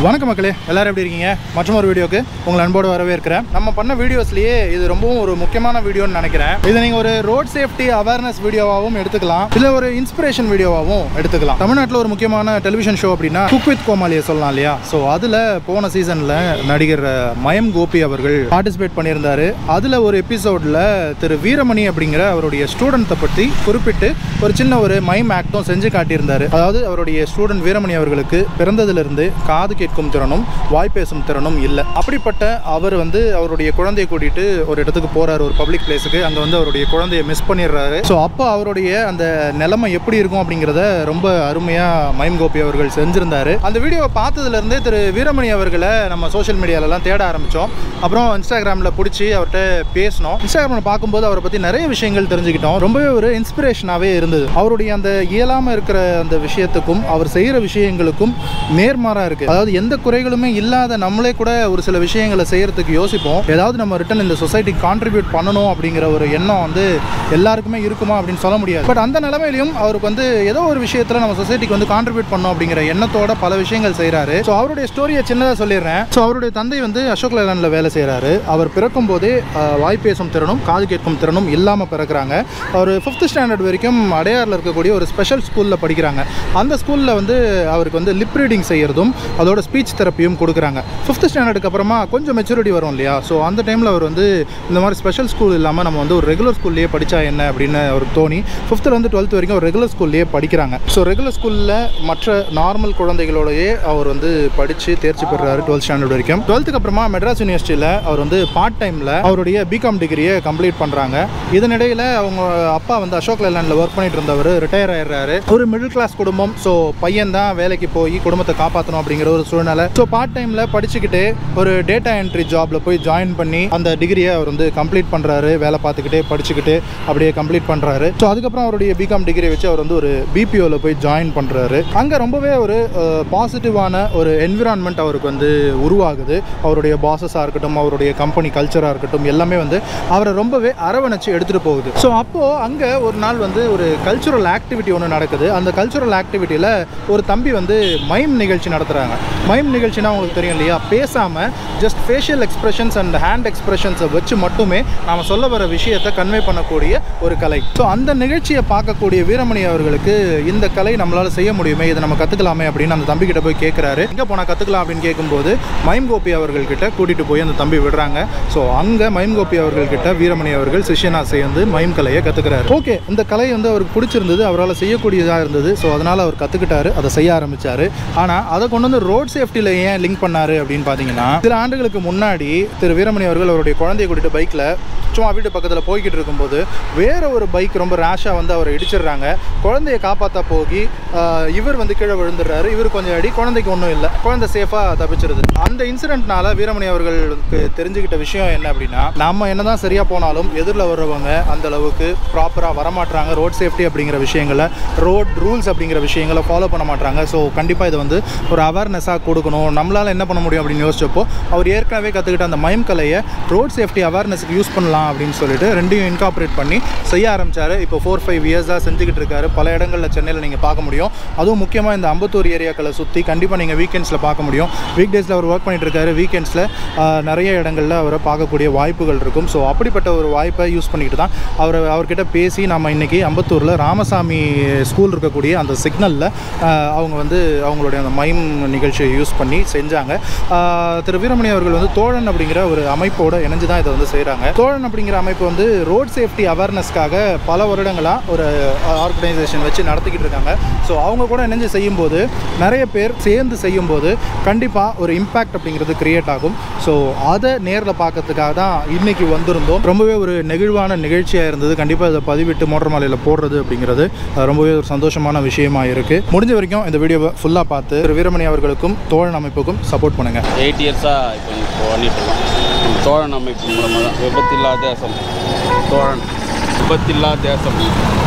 வணக்கம் மக்களே எல்லாரும் எப்படி இருக்கீங்க மற்றும் ஒரு வீடியோக்கு உங்களை அன்போடு வரவேற்கிறேன் நம்ம பண்ண வீடியோஸ்லயே இது ரொம்பவும் ஒரு முக்கியமான வீடியோன்னு நினைக்கிறேன் இதை நீங்கள் ஒரு ரோட் சேஃப்டி அவேர்னஸ் வீடியோவாகவும் எடுத்துக்கலாம் இல்லை ஒரு இன்ஸ்பிரேஷன் வீடியோவாகவும் எடுத்துக்கலாம் தமிழ்நாட்டில் ஒரு முக்கியமான டெலிவிஷன் ஷோ அப்படின்னா குக் வித் கோமாளியை சொல்லலாம் இல்லையா ஸோ அதில் போன சீசனில் நடிகர் அஹ், மயம் கோபி அவர்கள் பார்ட்டிசிபேட் பண்ணியிருந்தாரு அதில் ஒரு எபிசோடில் திரு வீரமணி அப்படிங்கிற அவருடைய ஸ்டூடெண்ட்டை பற்றி குறிப்பிட்டு ஒரு சின்ன ஒரு மைம் ஆக்டும் செஞ்சு காட்டியிருந்தாரு அதாவது அவருடைய ஸ்டூடெண்ட் வீரமணி அவர்களுக்கு பிறந்ததிலிருந்து காது கேட்கும் திறனும் வாய் பேசும் திறனும் இல்லை அப்படிப்பட்ட அவர் வந்து அவருடைய குழந்தையை கூட்டிட்டு ஒரு இடத்துக்கு போறாரு ஒரு பப்ளிக் பிளேஸுக்கு அங்கே வந்து அவருடைய குழந்தையை மிஸ் பண்ணிடுறாரு ஸோ அப்போ அவருடைய அந்த நிலைமை எப்படி இருக்கும் அப்படிங்கிறத ரொம்ப அருமையாக மைம் கோபி அவர்கள் செஞ்சிருந்தாரு அந்த வீடியோவை பார்த்ததுல இருந்தே திரு வீரமணி அவர்களை நம்ம சோஷியல் மீடியாலலாம் தேட ஆரம்பித்தோம் அப்புறம் இன்ஸ்டாகிராமில் பிடிச்சி அவர்கிட்ட பேசினோம் இன்ஸ்டாகிராமில் பார்க்கும்போது அவரை பற்றி நிறைய விஷயங்கள் தெரிஞ்சுக்கிட்டோம் ரொம்பவே ஒரு இன்ஸ்பிரேஷனாகவே இருந்தது அவருடைய அந்த இயலாமல் இருக்கிற அந்த விஷயத்துக்கும் அவர் செய்கிற விஷயங்களுக்கும் நேர்மாறாக இருக்குது அதாவது எந்த குறைகளுமே இல்லாத நம்மளே கூட ஒரு சில விஷயங்களை செய்கிறதுக்கு யோசிப்போம் ஏதாவது நம்ம ரிட்டன் இந்த சொசைட்டிக்கு கான்ட்ரிபியூட் பண்ணணும் அப்படிங்கிற ஒரு எண்ணம் வந்து எல்லாருக்குமே இருக்குமா அப்படின்னு சொல்ல முடியாது பட் அந்த நிலைமையிலையும் அவருக்கு வந்து ஏதோ ஒரு விஷயத்தில் நம்ம சொசைட்டிக்கு வந்து கான்ட்ரிபியூட் பண்ணணும் அப்படிங்கிற எண்ணத்தோட பல விஷயங்கள் செய்கிறாரு ஸோ அவருடைய ஸ்டோரியை சின்னதாக சொல்லிடுறேன் ஸோ அவருடைய தந்தை வந்து அசோக் லேலனில் வேலை செய்கிறாரு அவர் பிறக்கும் போதே அஹ், வாய் பேசும் திறனும் காது கேட்கும் திறனும் இல்லாமல் பிறக்கிறாங்க அவர் ஃபிஃப்த் ஸ்டாண்டர்ட் வரைக்கும் அடையாரில் இருக்கக்கூடிய ஒரு ஸ்பெஷல் ஸ்கூலில் படிக்கிறாங்க அந்த ஸ்கூலில் வந்து அவருக்கு வந்து லிப் ரீடிங் செய்யறதும் அதோட ஸ்பீச் தெரப்பியும் கொடுக்குறாங்க ஃபிஃப்த் ஸ்டாண்டர்டுக்கு அப்புறமா கொஞ்சம் மெச்சூரிட்டி வரும் இல்லையா ஸோ அந்த டைமில் அவர் வந்து இந்த மாதிரி ஸ்பெஷல் ஸ்கூல் இல்லாமல் நம்ம வந்து ஒரு ரெகுலர் ஸ்கூல்லேயே படித்தா என்ன அப்படின்னு அவருக்கு தோணி ஃபிஃப்த்துலேருந்து டுவெல்த் வரைக்கும் ஒரு ரெகுலர் ஸ்கூல்லேயே படிக்கிறாங்க ஸோ ரெகுலர் ஸ்கூலில் மற்ற நார்மல் குழந்தைகளோடயே அவர் வந்து படித்து தேர்ச்சி பெறுறாரு டுவெல்த் ஸ்டாண்டர்ட் வரைக்கும் டுவெல்த்துக்கு அப்புறமா மெட்ராஸ் யூனிவர்சிட்டியில் அவர் வந்து பார்ட் டைமில் அவருடைய பிகாம் டிகிரியை கம்ப்ளீட் பண்ணுறாங்க இதனிடையில் அவங்க அப்பா வந்து அசோக் லேலாண்டில் ஒர்க் பண்ணிட்டு இருந்தவர் ரிட்டையர் ஆயிடுறாரு ஒரு மிடில் கிளாஸ் குடும்பம் ஸோ பையன் தான் வேலைக்கு போய் குடும்பத்தை காப்பாற்றணும் அப்படிங்கிற ஒரு சூழ்நிலை ஸோ பார்ட் டைமில் படிச்சுக்கிட்டு ஒரு டேட்டா என்ட்ரி ஜாப்ல போய் ஜாயின் பண்ணி அந்த டிகிரியை அவர் வந்து கம்ப்ளீட் பண்ணுறாரு வேலை பார்த்துக்கிட்டே படிச்சுக்கிட்டு அப்படியே கம்ப்ளீட் பண்ணுறாரு ஸோ அதுக்கப்புறம் அவருடைய பிகாம் டிகிரி வச்சு அவர் வந்து ஒரு பிபிஓவில் போய் ஜாயின் பண்ணுறாரு அங்கே ரொம்பவே ஒரு பாசிட்டிவான ஒரு என்விரான்மெண்ட் அவருக்கு வந்து உருவாகுது அவருடைய பாசஸாக இருக்கட்டும் அவருடைய கம்பெனி கல்ச்சராக இருக்கட்டும் எல்லாமே வந்து அவரை ரொம்பவே அரவணைச்சு எடுத்துகிட்டு போகுது ஸோ அப்போது அங்கே ஒரு நாள் வந்து ஒரு கல்ச்சுரல் ஆக்டிவிட்டி ஒன்று நடக்குது அந்த கல்ச்சுரல் ஆக்டிவிட்டியில் ஒரு தம்பி வந்து மைம் நிகழ்ச்சி நடத்துகிறாங்க மைம் நிகழ்ச்சினா உங்களுக்கு தெரியும் இல்லையா பேசாமல் just facial expressions and hand எக்ஸ்பிரஷன்ஸை வச்சு மட்டுமே நாம் சொல்ல வர விஷயத்தை கன்வே பண்ணக்கூடிய ஒரு கலை ஸோ அந்த நிகழ்ச்சியை பார்க்கக்கூடிய வீரமணி அவர்களுக்கு இந்த கலை நம்மளால் செய்ய முடியுமே இதை நம்ம கற்றுக்கலாமே அப்படின்னு அந்த தம்பி கிட்ட போய் கேட்குறாரு எங்கே போனால் கற்றுக்கலாம் அப்படின்னு கேட்கும்போது மைம் கோபி அவர்கள்கிட்ட கூட்டிகிட்டு போய் அந்த தம்பி விடுறாங்க ஸோ அங்கே மைம் கோபி அவர்கள்கிட்ட வீரமணி அவர்கள் சிஷ்யனா சேர்ந்து மைம் கலையை கற்றுக்கிறாரு ஓகே இந்த கலை வந்து அவருக்கு பிடிச்சிருந்தது அவரால் செய்யக்கூடியதாக இருந்தது ஸோ அதனால் அவர் கற்றுக்கிட்டாரு அதை செய்ய ஆரம்பிச்சாரு ஆனால் அதை கொண்டு வந்து ரோட் சேஃப்டியில் ஏன் லிங்க் பண்ணாரு அப்படின்னு பார்த்தீங்கன்னா சில ஆண்டுகளுக்கு முன்னாடி திரு வீரமணி அவர்கள் அவருடைய குழந்தைய கூட்டிட்டு பைக்கில் சும்மா வீட்டு பக்கத்தில் போய்கிட்டு இருக்கும்போது வேற ஒரு பைக் ரொம்ப ரேஷாக வந்து அவரை இடிச்சிடுறாங்க குழந்தைய காப்பாற்ற போகி ஆஹ், இவர் வந்து கீழே விழுந்துடுறாரு இவர் கொஞ்சம் அடி குழந்தைக்கு ஒன்றும் இல்லை குழந்தை சேஃபாக தப்பிச்சிருது அந்த இன்சிடென்ட்னால வீரமணி அவர்களுக்கு தெரிஞ்சுக்கிட்ட விஷயம் என்ன அப்படின்னா நம்ம என்னதான் சரியாக போனாலும் எதிரில் வர்றவங்க அந்த அளவுக்கு ப்ராப்பராக வரமாட்றாங்க ரோட் சேஃப்டி அப்படிங்கிற விஷயங்களை ரோட் ரூல்ஸ் அப்படிங்கிற விஷயங்களை ஃபாலோ பண்ண மாட்றாங்க ஸோ கண்டிப்பாக இது வந்து ஒரு அவேர்னஸாக கொடுக்கணும் நம்மளால் என்ன பண்ண முடியும் அப்படின்னு யோசிச்சப்போ அவர் ஏற்கனவே கற்றுக்கிட்ட அந்த மயம் கலையை ரோட் சேஃப்டி அவேர்னஸுக்கு யூஸ் பண்ணலாம் அப்படின்னு சொல்லிட்டு ரெண்டையும் இன்கார்பரேட் பண்ணி செய்ய ஆரம்பிச்சாரு இப்போ ஃபோர் ஃபைவ் இயர்ஸாக செஞ்சுக்கிட்டு இருக்காரு பல இடங்களில் சென்னையில் நீங்கள் பார்க்க முடியும் அதுவும் முக்கியமாக இந்த அம்பத்தூர் ஏரியாக்களை சுற்றி கண்டிப்பாக நீங்கள் வீக்கெண்ட்ஸில் பார்க்க முடியும் வீக் டேஸில் அவர் ஒர்க் பண்ணிட்டு இருக்காரு வீக்கெண்ட்ஸில் நிறைய இடங்களில் அவரை பார்க்கக்கூடிய வாய்ப்புகள் இருக்கும் ஸோ அப்படிப்பட்ட ஒரு வாய்ப்பை யூஸ் பண்ணிக்கிட்டு தான் அவர் அவர்கிட்ட பேசி நம்ம இன்னைக்கு அம்பத்தூரில் ராமசாமி ஸ்கூல் இருக்கக்கூடிய அந்த சிக்னலில் அவங்க வந்து அவங்களுடைய அந்த மைம் நிகழ்ச்சியை யூஸ் பண்ணி செஞ்சாங்க ஆஹ் திரு வீரமணி அவர்கள் வந்து தோழன் அப்படிங்கிற ஒரு அமைப்போட இணைஞ்சு தான் இதை வந்து செய்கிறாங்க தோழன் அப்படிங்கிற அமைப்பு வந்து ரோட் சேஃப்டி அவேர்னஸ்க்காக பல வருடங்களாக ஒரு ஆர்கனைசேஷன் வச்சு நடத்திக்கிட்டு இருக்காங்க ஸோ அவங்க கூட இணைஞ்சு செய்யும்போது நிறைய பேர் சேர்ந்து செய்யும்போது கண்டிப்பாக ஒரு இம்பேக்ட் அப்படிங்கிறது கிரியேட் ஆகும் ஸோ அதை நேரில் பார்க்கறதுக்காக தான் இன்னைக்கு வந்திருந்தோம் ரொம்பவே ஒரு நெகிழ்வான நிகழ்ச்சியாக இருந்தது கண்டிப்பாக இதை பதிவிட்டு மோட்டர் மாலையில் போடுறது அப்படிங்கிறது அஹ், ரொம்பவே ஒரு சந்தோஷமான விஷயமா இருக்குது முடிஞ்ச வரைக்கும் இந்த வீடியோவை ஃபுல்லாக பார்த்து திரு வீரமணி அவர்களுக்கும் தோழன் அமைப்புக்கும் சப்போர்ட் பண்ணுங்கள் எயிட் இயர்ஸாக இப்போ இப்போ பண்ணிட்டு இருக்கோம் நம்ம தோழன் அமைப்பு மூலமாக தான் விபத்தில்லா தேசம் தோழன் விபத்தில்லா தேசம்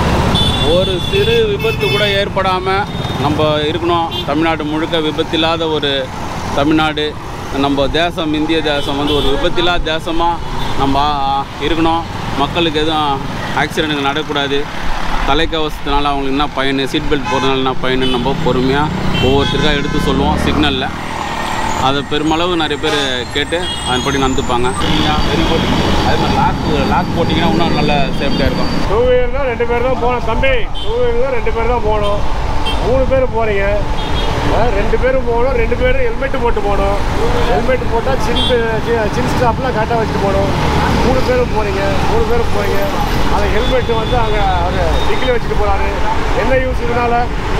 ஒரு சிறு விபத்து கூட ஏற்படாமல் நம்ம இருக்கணும் தமிழ்நாடு முழுக்க விபத்தில்லாத ஒரு தமிழ்நாடு நம்ம தேசம் இந்திய தேசம் வந்து ஒரு விபத்தில்லா தேசமாக நம்ம ஆ, இருக்கணும் மக்களுக்கு எதுவும் ஆக்சிடென்ட் நடக்கக்கூடாது தலைக்கவசத்தினால அவங்களுக்கு என்ன பயன் சீட் பெல்ட் போடுறதுனால என்ன பயன்னு நம்ம பொறுமையாக ஒவ்வொருத்தருக்காக எடுத்து சொல்லுவோம் சிக்னலில் அதை பெருமளவு நிறைய பேர் கேட்டு அதன்படி நடந்துப்பாங்க வெரி குட் அதே மாதிரி லாக் லாக் போட்டிங்கன்னா இன்னும் நல்ல சேஃப்டியாக இருக்கும் டூ வீலர் தான் ரெண்டு பேர் தான் போகணும் தம்பி டூ வீலர் தான் ரெண்டு பேர் தான் போகணும் மூணு பேர் போகிறீங்க ரெண்டு பேரும் போகணும் ரெண்டு பேரும் ஹெல்மெட்டு போட்டு போகணும் ஹெல்மெட் போட்டால் சின் சின் ஸ்டாப்லாம் கரெக்டாக வச்சுட்டு போகணும் மூணு பேரும் போகிறீங்க மூணு பேரும் போகிறீங்க அந்த ஹெல்மெட் வந்து அங்கே அவர் டிக்கில் வச்சுட்டு போகிறாரு என்ன யூஸ் இதனால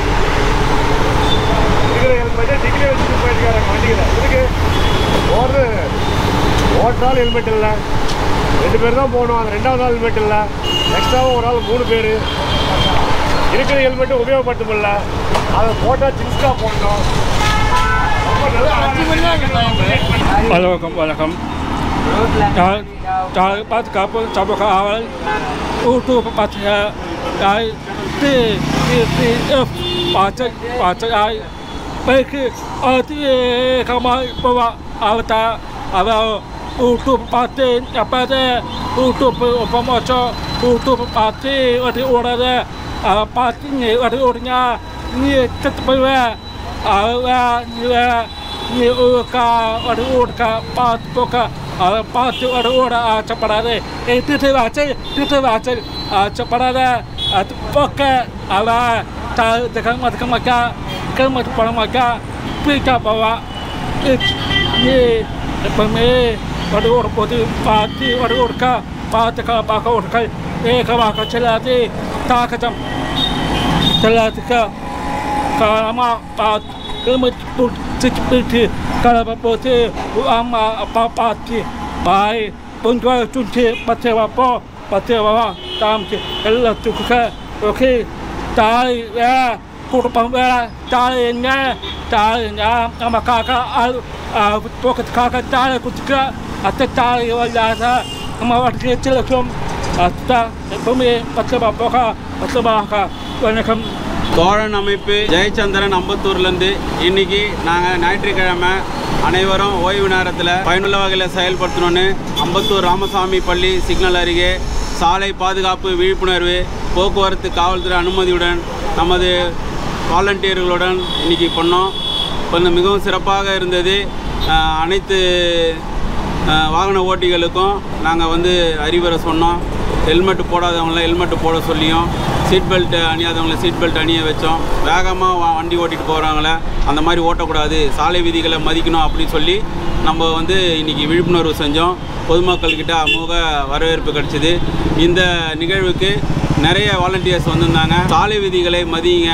இருக்கிற ஹெல்மெட்டை டிக்கில் வச்சுட்டு போயிருக்காரு வண்டியில் இதுக்கு ஓடுறது ஓட்டுறாலும் ஹெல்மெட் இல்லை ரெண்டு பேர் தான் போகணும் அந்த ரெண்டாவது ஆள் ஹெல்மெட் இல்லை எக்ஸ்ட்ராவும் ஒரு ஆள் மூணு பேர் இருக்கிற ஹெல்மெட்டு உபயோகப்படுத்த முடியல அதை போட்டால் சின்ஸ்டாக போடணும் Waalaikum waalaikum. Dari dari pas kapal sampai ke awal untuk pasnya dari T T T F pasnya pasnya dari baik arti kamar bawa awta awal untuk pati apa deh untuk pemoco untuk pati ada orang ada pati ni ada orangnya ni tetap awal ni ni urka ada urka pat poka ada pat ada ura a chaparade e tete vache tete vache a chaparade a poka ala ta tekan mat kamaka kamat paramaka pika bawa it ni pame ada ur poti pati ada urka pat ka paka urka e kamaka chelati ta kacam chelati ka kalama pat kemet put seperti kalau berpoti ama apa pati baik penjual cunci pati apa pati apa tam ci kalau tu ke okey tai ya kurang ya tai nya tai nya sama kakak al poket kakak tai kutika atau tai wala sa sama warga kecil kum atau pemi pati apa pati apa வணக்கம் தோழன் அமைப்பு ஜெயச்சந்திரன் அம்பத்தூர்லேருந்து இன்னைக்கு நாங்கள் ஞாயிற்றுக்கிழமை அனைவரும் ஓய்வு நேரத்தில் பயனுள்ள வகையில் செயல்படுத்தணும்னு அம்பத்தூர் ராமசாமி பள்ளி சிக்னல் அருகே சாலை பாதுகாப்பு விழிப்புணர்வு போக்குவரத்து காவல்துறை அனுமதியுடன் நமது வாலண்டியர்களுடன் இன்னைக்கு பண்ணோம் கொஞ்சம் மிகவும் சிறப்பாக இருந்தது அஹ், அனைத்து அஹ், வாகன ஓட்டிகளுக்கும் நாங்கள் வந்து அறிவுரை சொன்னோம் ஹெல்மெட் போடாதவங்கள ஹெல்மெட் போட சொல்லியும் சீட் பெல்ட் அணியாதவங்கள சீட் பெல்ட் அணிய வச்சோம் வேகமாக வண்டி ஓட்டிட்டு போகிறவங்கள அந்த மாதிரி ஓட்டக்கூடாது சாலை விதிகளை மதிக்கணும் அப்படின்னு சொல்லி நம்ம வந்து இன்றைக்கி விழிப்புணர்வு செஞ்சோம் பொதுமக்கள்கிட்ட அமோக வரவேற்பு கிடைச்சிது இந்த நிகழ்வுக்கு நிறைய வாலண்டியர்ஸ் வந்திருந்தாங்க சாலை விதிகளை மதியுங்க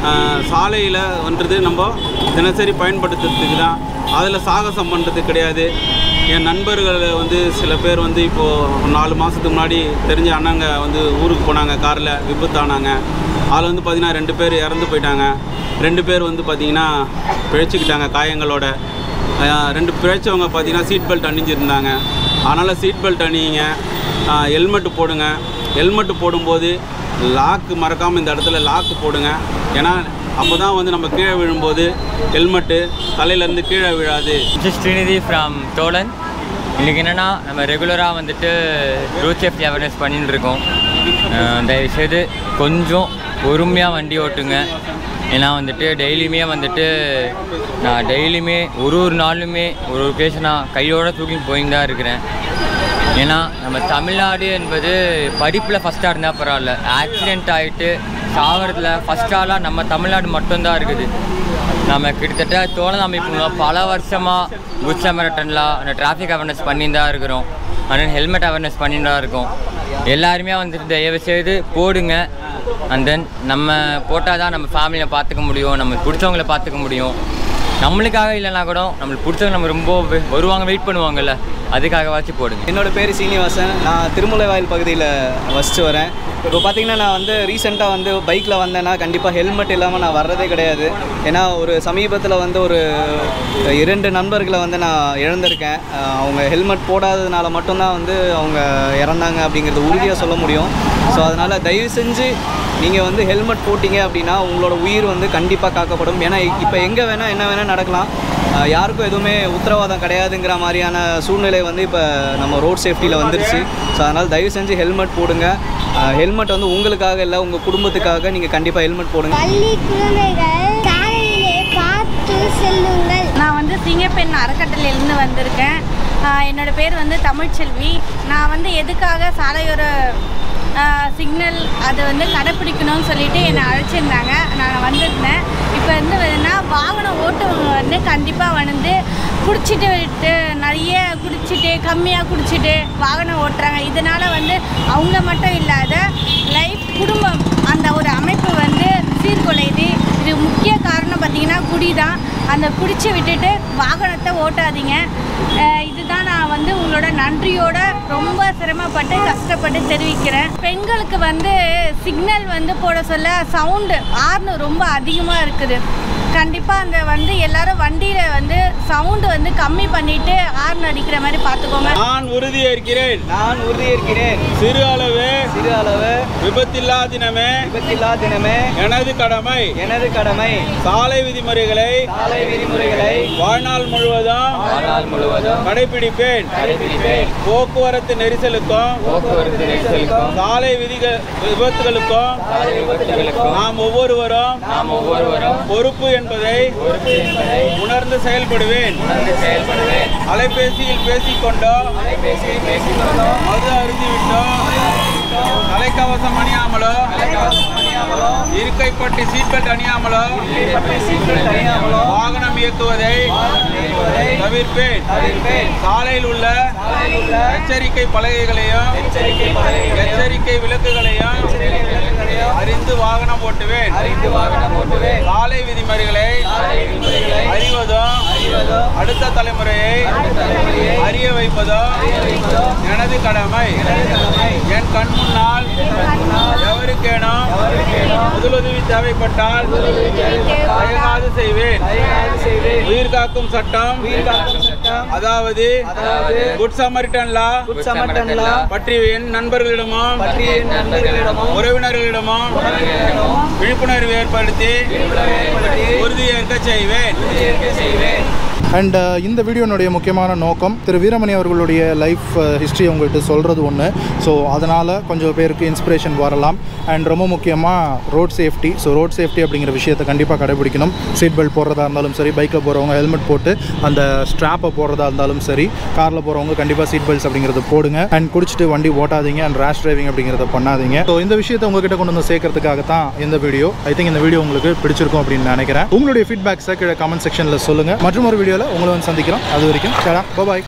சாலையில் வந்துறது நம்ம தினசரி பயன்படுத்துறதுக்கு தான் அதில் சாகசம் பண்ணுறது கிடையாது என் நண்பர்கள் வந்து சில பேர் வந்து இப்போது நாலு மாதத்துக்கு முன்னாடி தெரிஞ்ச அண்ணங்க வந்து ஊருக்கு போனாங்க காரில் விபத்தானாங்க அதில் வந்து பார்த்திங்கன்னா ரெண்டு பேர் இறந்து போயிட்டாங்க ரெண்டு பேர் வந்து பார்த்திங்கன்னா பிழைச்சிக்கிட்டாங்க காயங்களோட அஹ் ரெண்டு பிழைச்சவங்க பார்த்தீங்கன்னா சீட் பெல்ட் அணிஞ்சிருந்தாங்க அதனால் சீட் பெல்ட் அணியுங்க ஹெல்மெட்டு போடுங்க ஹெல்மெட்டு போடும்போது லாக்கு மறக்காமல் இந்த இடத்துல லாக்கு போடுங்க ஏன்னா அப்போ தான் வந்து நம்ம கீழே விழும்போது ஹெல்மெட்டு தலையிலேருந்து கீழே விழாது ஜஸ்ட் ஸ்ரீநிதி ஃப்ரம் தோலன் இன்றைக்கி என்னென்னா நம்ம ரெகுலராக வந்துட்டு ரோட் சேஃப்டி அவேர்னஸ் பண்ணிட்டு இருக்கோம் அஹ் தயவுசெய்து கொஞ்சம் பொறுமையாக வண்டி ஓட்டுங்க ஏன்னா வந்துட்டு டெய்லியுமே வந்துட்டு நான் டெய்லியுமே ஒரு ஒரு நாளுமே ஒரு ஒரு கேஸ் நான் கையோட தூக்கிட்டு போயின்னு தான் இருக்கிறேன் ஏன்னா நம்ம தமிழ்நாடு என்பது படிப்பில் ஃபஸ்ட்டாக இருந்தால் பரவாயில்ல ஆக்சிடெண்ட் ஆகிட்டு சாவறதுல ஃபஸ்ட் ஆளாக நம்ம தமிழ்நாடு மட்டும்தான் இருக்குது நம்ம கிட்டத்தட்ட தோழன் அமைப்பு மூலம் பல வருஷமாக குட்ஸ் அமெரட்டன்லாம் அந்த டிராஃபிக் அவேர்னஸ் பண்ணிட்டு தான் இருக்கிறோம் ஆனால் ஹெல்மெட் அவேர்னஸ் பண்ணிட்டு தான் இருக்கோம் எல்லாருமே வந்துட்டு தயவு செய்து போடுங்க அண்ட் தென் நம்ம போட்டால் தான் நம்ம ஃபேமிலியை பார்த்துக்க முடியும் நம்ம பிடிச்சவங்கள பார்த்துக்க முடியும் நம்மளுக்காக இல்லைனா கூட நம்மளுக்கு பிடிச்சவங்க நம்ம ரொம்ப வெ- வருவாங்க வெயிட் பண்ணுவாங்கல்ல அதுக்காகவாச்சும் போடுங்க என்னோட பேர் சீனிவாசன் நான் திருமுலைவாயில் பகுதியில் வசித்து வரேன் இப்போ பார்த்தீங்கன்னா நான் வந்து ரீசெண்டாக வந்து பைக்கில் வந்தேன்னா கண்டிப்பாக ஹெல்மெட் இல்லாமல் நான் வர்றதே கிடையாது ஏன்னா ஒரு சமீபத்தில் வந்து ஒரு இரண்டு நண்பர்களை வந்து நான் இழந்திருக்கேன் அஹ் அவங்க ஹெல்மெட் போடாததுனால மட்டும்தான் வந்து அவங்க இறந்தாங்க அப்படிங்கிறது உறுதியாக சொல்ல முடியும் ஸோ அதனால் தயவு செஞ்சு நீங்கள் வந்து ஹெல்மெட் போட்டீங்க அப்படின்னா உங்களோட உயிர் வந்து கண்டிப்பாக காக்கப்படும் ஏன்னா இப்போ எங்கே வேணால் என்ன வேணால் நடக்கலாம் அஹ் யாருக்கும் எதுவுமே உத்தரவாதம் கிடையாதுங்கிற மாதிரியான சூழ்நிலை வந்து இப்போ நம்ம ரோட் சேஃப்டியில் வந்துருச்சு ஸோ அதனால் தயவு செஞ்சு ஹெல்மெட் போடுங்க ஹெல்மெட் வந்து உங்களுக்காக இல்லை உங்கள் குடும்பத்துக்காக நீங்கள் கண்டிப்பாக ஹெல்மெட் போடுங்க பள்ளி குழந்தைகள் சாலையிலே பார்த்து செல்லுங்கள் நான் வந்து சிங்க பெண் அறக்கட்டளையிலேருந்து வந்திருக்கேன் ஆஹ் என்னோட பேர் வந்து தமிழ்ச்செல்வி நான் வந்து எதுக்காக சாலையோர சிக்னல் அதை வந்து கடைப்பிடிக்கணும்னு சொல்லிட்டு என்னை அழைச்சிருந்தாங்க நான் வந்திருந்தேன் இப்போ வந்து என்னன்னா வாகனம் ஓட்டுறவங்க வந்து கண்டிப்பாக வந்து குடிச்சிட்டு விட்டு நிறைய குடிச்சிட்டு கம்மியாக குடிச்சிட்டு வாகனம் ஓட்டுறாங்க இதனால் வந்து அவங்க மட்டும் இல்லாத லைஃப் குடும்பம் அந்த ஒரு அமைப்பு வந்து சீர்குலையுது இது முக்கிய காரணம் பார்த்தீங்கன்னா குடி தான் அந்த குடிச்சு விட்டுட்டு வாகனத்தை ஓட்டாதீங்க அஹ் இதுதான் நான் வந்து உங்களோட நன்றியோட ரொம்ப சிரமப்பட்டு கஷ்டப்பட்டு தெரிவிக்கிறேன் பெண்களுக்கு வந்து சிக்னல் வந்து போட சொல்ல சவுண்டு ஆர்னு ரொம்ப அதிகமாக இருக்குது கண்டிப்பாக அந்த வந்து எல்லாரும் வண்டியில் வந்து சவுண்டு வந்து கம்மி பண்ணிட்டு ஹார்ன் அடிக்கிற மாதிரி பார்த்துக்கோங்க நான் உறுதியேற்கிறேன் நான் உறுதியேற்கிறேன் சிறு அளவு சிறு அளவு விபத்தில்லா தினமே விபத்தில்லா தினமே எனது கடமை எனது கடமை சாலை விதிமுறைகளை சாலை விதிமுறைகளை வாழ்நாள் முழுவதும் வாழ்நாள் முழுவதும் கடைபிடிப்பேன் கடைபிடிப்பேன் போக்குவரத்து நெரிசலுக்கும் போக்குவரத்து நெரிசலுக்கும் சாலை விதிகள் விபத்துகளுக்கும் சாலை விபத்துகளுக்கும் நாம் ஒவ்வொருவரும் நாம் ஒவ்வொருவரும் பொறுப்பு என்பதை பொறுப்பு என்பதை உணர்ந்து செயல்படுவேன் உணர்ந்து செயல்படுவேன் அலைபேசியில் பேசிக்கொண்டோ அலைபேசியில் பேசிக்கொண்டோ மது அருந்திவிட்டோ தலைக்கவசம் அணியாமலோ அணியாமலோ இருக்கைப்பட்டி சீட் பெல்ட் அணியாமலோ பற்றி சீக்கிரம் அணியாமலோ வாகனம் இயக்குவதை இயக்குவதை தவிர்ப்பேன் தவிர்ப்பேன் சாலையில் உள்ள சாலையில் உள்ள எச்சரிக்கை பலகைகளையும் எச்சரிக்கை பலகைகளையும் எச்சரிக்கை விளக்குகளையும் எச்சரிக்கை விளக்குகளையும் அறிந்து வாகனம் ஓட்டுவேன் அறிந்து வாகனம் ஓட்டுவேன் சாலை விதிமுறைகளை சாலை விதிமுறைகளை அறிவதும் அறிவதோ அடுத்த தலைமுறையை அடுத்த தலைமுறையை அறிய வைப்பதோ வைப்பதோ எனது கடமை கடமை. என் கண் முன்னால் எவருக்கேனும் முதலுதவி தேவைப்பட்டால் தயங்காது செய்வேன் தயங்காது செய்வேன் உயிர் காக்கும் சட்டம் உயிர் காக்கும் சட்டம் அதாவது அதாவது good Samaritan law good Samaritan law பற்றி என் நண்பர்களிடமும் பற்றிய நண்பர்களிடமும் உறவினர்களிடமும் விழிப்புணர்வு ஏற்படுத்தி ஏற்படுத்தி உறுதியேற்க செய்வேன் உறுதியேற்க செய்வேன் அண்ட் இந்த வீடியோனுடைய முக்கியமான நோக்கம் திரு வீரமணி அவர்களுடைய லைஃப் ஹிஸ்ட்ரி உங்கள்கிட்ட சொல்கிறது ஒன்று ஸோ அதனால் கொஞ்சம் பேருக்கு இன்ஸ்பிரேஷன் வரலாம் அண்ட் ரொம்ப முக்கியமாக road safety so road safety அப்படிங்கிற விஷயத்தை கண்டிப்பாக கடைபிடிக்கணும் சீட் பெல்ட் போடுறதா இருந்தாலும் சரி பைக்கில் போகிறவங்க ஹெல்மெட் போட்டு அந்த ஸ்ட்ராப்பை போடுறதா இருந்தாலும் சரி காரில் போகிறவங்க கண்டிப்பாக சீட் பெல்ட்ஸ் அப்படிங்கிறத போடுங்க அண்ட் குடிச்சிட்டு வண்டி ஓட்டாதீங்க அண்ட் ரேஷ் டிரைவிங் அப்படிங்கிறத பண்ணாதீங்க ஸோ இந்த விஷயத்தை உங்ககிட்ட கொண்டு வந்து சேர்க்கறதுக்காக தான் இந்த வீடியோ ஐ திங்க் இந்த வீடியோ உங்களுக்கு பிடிச்சிருக்கும் அப்படின்னு நினைக்கிறேன் உங்களுடைய ஃபீட்பேக்ஸை கீழே கமெண்ட் செக்ஷனில் சொல்லுங்கள் மற்றும் ஒரு வீடியோவில் உங்களை வந்து சந்திக்கிறோம் அது வரைக்கும் பாய்